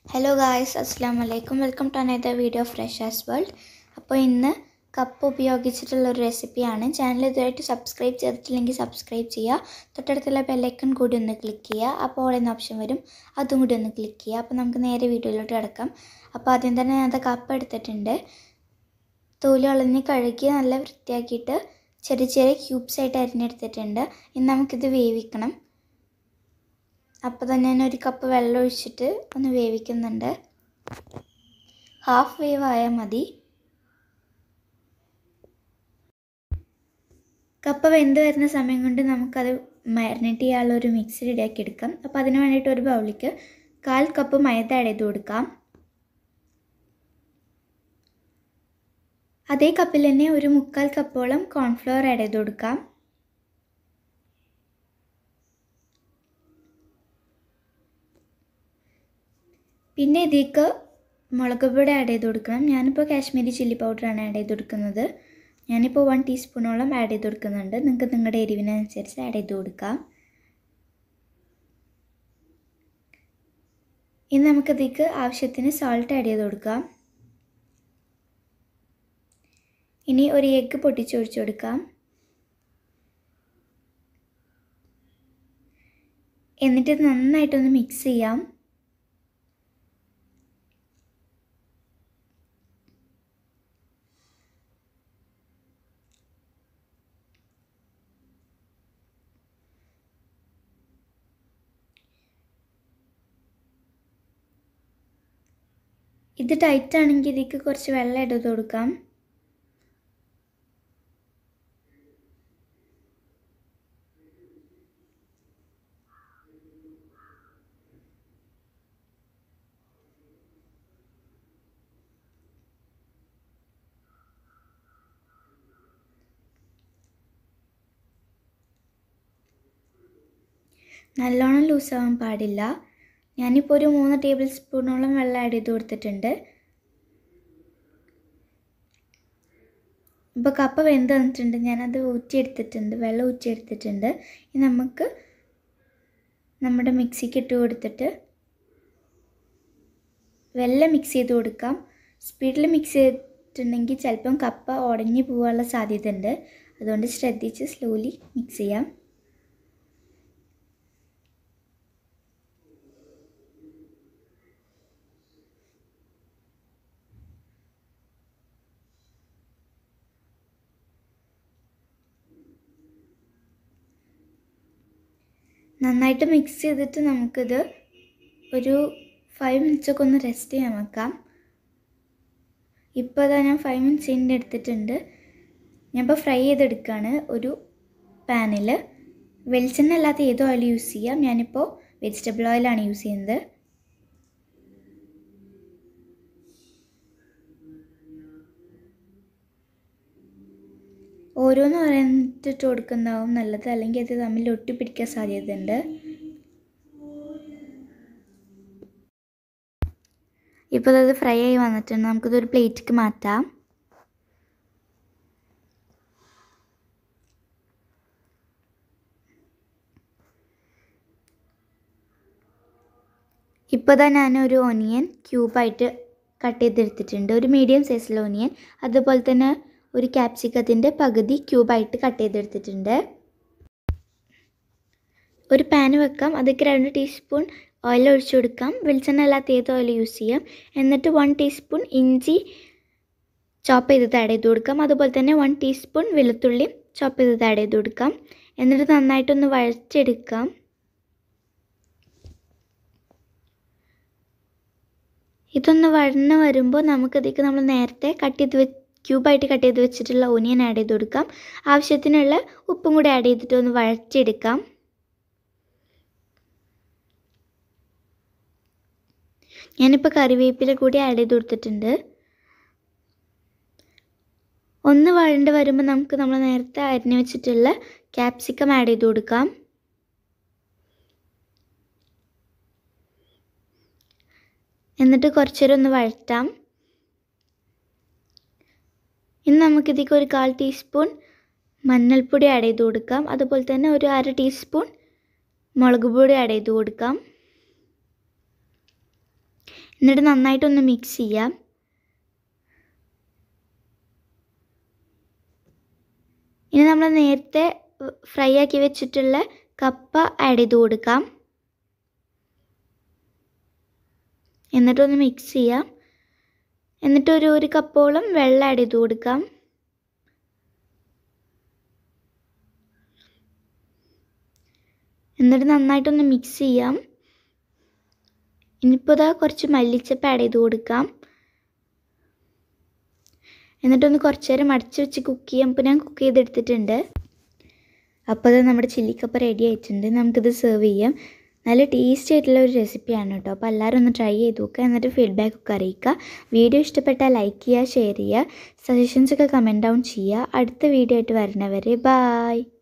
hello guys അസ്സാം വലൈക്കും welcome to another video fresh as world അപ്പോൾ ഇന്ന് കപ്പ് ഉപയോഗിച്ചിട്ടുള്ള ഒരു റെസിപ്പിയാണ് ചാനൽ ഇതുമായിട്ട് സബ്സ്ക്രൈബ് ചെയ്തിട്ടില്ലെങ്കിൽ സബ്സ്ക്രൈബ് ചെയ്യുക തൊട്ടടുത്തുള്ള ബെല്ലൈക്കൺ കൂടി ഒന്ന് ക്ലിക്ക് ചെയ്യുക അപ്പോൾ ഓൾ എന്ന ഓപ്ഷൻ വരും അതും കൂടി ഒന്ന് ക്ലിക്ക് ചെയ്യുക അപ്പോൾ നമുക്ക് നേരെ വീഡിയോയിലോട്ട് കിടക്കാം അപ്പോൾ ആദ്യം തന്നെ ഞാൻ അത് കപ്പ് എടുത്തിട്ടുണ്ട് തോല് കളഞ്ഞ് കഴുകി നല്ല വൃത്തിയാക്കിയിട്ട് ചെറിയ ചെറിയ ക്യൂബ്സ് ആയിട്ട് അരിഞ്ഞെടുത്തിട്ടുണ്ട് ഇനി നമുക്കിത് വേവിക്കണം അപ്പോൾ തന്നെ ഞാൻ ഒരു കപ്പ് വെള്ളം ഒഴിച്ചിട്ട് ഒന്ന് വേവിക്കുന്നുണ്ട് ഹാഫ് വേവ് ആയാൽ മതി കപ്പ വെന്ത് വരുന്ന സമയം കൊണ്ട് നമുക്കത് മാരിനേറ്റ് ചെയ്യാനുള്ള ഒരു മിക്സി റെഡിയാക്കി എടുക്കാം അപ്പോൾ അതിന് വേണ്ടിയിട്ട് ഒരു ബൗളിക്ക് കാൽ കപ്പ് മൈദ ആഡ് ചെയ്ത് കൊടുക്കാം അതേ കപ്പിൽ തന്നെ ഒരു മുക്കാൽ കപ്പോളം കോൺഫ്ലവർ ആഡ് ചെയ്ത് കൊടുക്കാം പിന്നെ ഇതിലേക്ക് മുളക് പൊടി ആഡ് ചെയ്ത് കൊടുക്കണം ഞാനിപ്പോൾ കാശ്മീരി ചില്ലി പൗഡറാണ് ആഡ് ചെയ്ത് കൊടുക്കുന്നത് ഞാനിപ്പോൾ വൺ ടീസ്പൂണോളം ആഡ് ചെയ്ത് കൊടുക്കുന്നുണ്ട് നിങ്ങൾക്ക് നിങ്ങളുടെ എരിവിനനുസരിച്ച് ആഡ് ചെയ്ത് കൊടുക്കാം ഇനി നമുക്കതിലേക്ക് ആവശ്യത്തിന് സോൾട്ട് ആഡ് ചെയ്ത് കൊടുക്കാം ഇനി ഒരു എഗ്ഗ് പൊട്ടിച്ചൊഴിച്ച് കൊടുക്കാം എന്നിട്ട് നന്നായിട്ടൊന്ന് മിക്സ് ചെയ്യാം ഇത് ടൈറ്റ് ആണെങ്കിൽ ഇതിലേക്ക് കുറച്ച് വെള്ളം ഇട്ട് കൊടുക്കാം നല്ലോണം ലൂസാവാൻ പാടില്ല ഞാനിപ്പോൾ ഒരു മൂന്ന് ടേബിൾ സ്പൂണോളം വെള്ളം ആഡ് ചെയ്ത് കൊടുത്തിട്ടുണ്ട് ഇപ്പോൾ കപ്പ വെന്ത് വന്നിട്ടുണ്ട് ഞാനത് ഊറ്റിയെടുത്തിട്ടുണ്ട് വെള്ളം ഊറ്റിയെടുത്തിട്ടുണ്ട് ഇനി നമുക്ക് നമ്മുടെ മിക്സിക്ക് ഇട്ട് കൊടുത്തിട്ട് വെള്ളം മിക്സ് ചെയ്ത് കൊടുക്കാം സ്പീഡിൽ മിക്സ് ചെയ്തിട്ടുണ്ടെങ്കിൽ ചിലപ്പം കപ്പ ഉടഞ്ഞു പോകാനുള്ള സാധ്യത ഉണ്ട് അതുകൊണ്ട് ശ്രദ്ധിച്ച് സ്ലോലി മിക്സ് ചെയ്യാം നന്നായിട്ട് മിക്സ് ചെയ്തിട്ട് നമുക്കിത് ഒരു ഫൈവ് മിനിറ്റ്സൊക്കെ ഒന്ന് റെസ്റ്റ് ചെയ്യാൻ വെക്കാം ഇപ്പോൾ അതാ ഞാൻ ഫൈവ് മിനിറ്റ്സ് ഇതിൻ്റെ എടുത്തിട്ടുണ്ട് ഞാനിപ്പോൾ ഫ്രൈ ചെയ്തെടുക്കുകയാണ് ഒരു പാനിൽ വെളിച്ചെണ്ണ അല്ലാത്ത ഏതോ ഓയിൽ യൂസ് ചെയ്യാം ഞാനിപ്പോൾ വെജിറ്റബിൾ ഓയിലാണ് യൂസ് ചെയ്യുന്നത് ഓരോന്ന് പറഞ്ഞിട്ട് കൊടുക്കുന്നതാവും നല്ലത് അല്ലെങ്കിൽ അത് തമ്മിൽ ഒട്ടിപ്പിടിക്കാൻ സാധ്യതയുണ്ട് ഇപ്പോൾ അത് ഫ്രൈ ആയി വന്നിട്ടുണ്ട് നമുക്കിതൊരു പ്ലേറ്റിക്ക് മാറ്റാം ഇപ്പോൾ തന്നെ ഞാനൊരു ഓനിയൻ ക്യൂബായിട്ട് കട്ട് ചെയ്തെടുത്തിട്ടുണ്ട് ഒരു മീഡിയം സൈസിലെ ഓനിയൻ അതുപോലെ തന്നെ ഒരു ക്യാപ്സിക്കത്തിൻ്റെ പകുതി ക്യൂബായിട്ട് കട്ട് ചെയ്തെടുത്തിട്ടുണ്ട് ഒരു പാൻ വെക്കാം അതിലേക്ക് രണ്ട് ടീസ്പൂൺ ഓയിൽ ഒഴിച്ചു കൊടുക്കാം വെളിച്ചെണ്ണ അല്ലാത്ത ഏത് ഓയിൽ യൂസ് ചെയ്യാം എന്നിട്ട് വൺ ടീസ്പൂൺ ഇഞ്ചി ചോപ്പ് ചെയ്തത് ആഡ് ചെയ്ത് കൊടുക്കാം അതുപോലെ തന്നെ വൺ ടീസ്പൂൺ വെളുത്തുള്ളി ചോപ്പ് ചെയ്തത് ആഡ് ചെയ്ത് കൊടുക്കാം എന്നിട്ട് നന്നായിട്ടൊന്ന് വഴച്ചെടുക്കാം ഇതൊന്ന് വഴന്ന് വരുമ്പോൾ നമുക്കതിലേക്ക് നമ്മൾ നേരത്തെ കട്ട് ചെയ്ത് വെ ക്യൂബായിട്ട് കട്ട് ചെയ്ത് വെച്ചിട്ടുള്ള ഓനിയൻ ആഡ് ചെയ്ത് കൊടുക്കാം ആവശ്യത്തിനുള്ള ഉപ്പും കൂടി ആഡ് ചെയ്തിട്ട് ഒന്ന് വഴച്ചെടുക്കാം ഞാനിപ്പോൾ കറിവേപ്പില കൂടി ആഡ് ചെയ്ത് കൊടുത്തിട്ടുണ്ട് ഒന്ന് വഴണ്ട് വരുമ്പോൾ നമുക്ക് നമ്മൾ നേരത്തെ അരിഞ്ഞു വെച്ചിട്ടുള്ള ക്യാപ്സിക്കം ആഡ് ചെയ്ത് കൊടുക്കാം എന്നിട്ട് കുറച്ചേരം ഒന്ന് വഴറ്റാം ഇനി നമുക്കിതിലേക്ക് ഒരു കാൽ ടീസ്പൂൺ മഞ്ഞൾപ്പൊടി ആഡ് ചെയ്ത് കൊടുക്കാം അതുപോലെ തന്നെ ഒരു അര ടീസ്പൂൺ മുളക് പൊടി ആഡ് ചെയ്ത് കൊടുക്കാം എന്നിട്ട് നന്നായിട്ടൊന്ന് മിക്സ് ചെയ്യാം ഇനി നമ്മൾ നേരത്തെ ഫ്രൈ ആക്കി വെച്ചിട്ടുള്ള കപ്പ ആഡ് ചെയ്ത് കൊടുക്കാം എന്നിട്ടൊന്ന് മിക്സ് ചെയ്യാം എന്നിട്ട് ഒരു ഒരു കപ്പോളം വെള്ളം ആഡ് ചെയ്ത് കൊടുക്കാം എന്നിട്ട് നന്നായിട്ടൊന്ന് മിക്സ് ചെയ്യാം ഇനിയിപ്പോൾ ഇതാ കുറച്ച് മല്ലിച്ചപ്പ് ആഡ് ചെയ്ത് കൊടുക്കാം എന്നിട്ടൊന്ന് കുറച്ച് നേരം അടച്ച് വെച്ച് കുക്ക് ചെയ്യാം ഇപ്പോൾ ഞാൻ കുക്ക് ചെയ്തെടുത്തിട്ടുണ്ട് അപ്പോൾ അത് നമ്മുടെ ചില്ലിക്കപ്പ റെഡി ആയിട്ടുണ്ട് നമുക്കിത് സെർവ് ചെയ്യാം നല്ല ടേസ്റ്റി ആയിട്ടുള്ള ഒരു റെസിപ്പിയാണ് കേട്ടോ അപ്പോൾ എല്ലാവരും ഒന്ന് ട്രൈ ചെയ്ത് നോക്കുക എന്നിട്ട് ഫീഡ്ബാക്ക് ഒക്കെ അറിയിക്കുക വീഡിയോ ഇഷ്ടപ്പെട്ടാൽ ലൈക്ക് ചെയ്യുക ഷെയർ ചെയ്യുക സജഷൻസ് ഒക്കെ കമൻറ്റ് ഡൗൺ ചെയ്യുക അടുത്ത വീഡിയോ ആയിട്ട് വരുന്നവരെ ബായ്